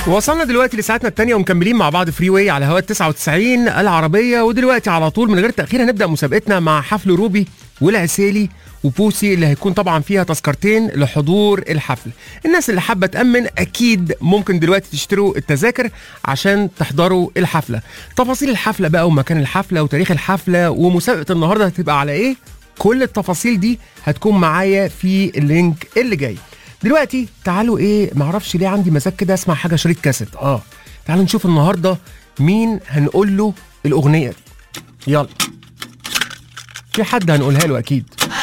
وصلنا دلوقتي لساعتنا الثانية ومكملين مع بعض فري واي على هواء 99 العربية ودلوقتي على طول من غير تأخير هنبدأ مسابقتنا مع حفل روبي والعسيلي وبوسي اللي هيكون طبعا فيها تذكرتين لحضور الحفل الناس اللي حابة تأمن أكيد ممكن دلوقتي تشتروا التذاكر عشان تحضروا الحفلة تفاصيل الحفلة بقى ومكان الحفلة وتاريخ الحفلة ومسابقة النهاردة هتبقى على إيه كل التفاصيل دي هتكون معايا في اللينك اللي جاي دلوقتي تعالوا ايه معرفش ليه عندي مزاج كده اسمع حاجه شريط كاسيت اه تعالوا نشوف النهارده مين هنقول له الاغنيه دي يلا في حد هنقولها له اكيد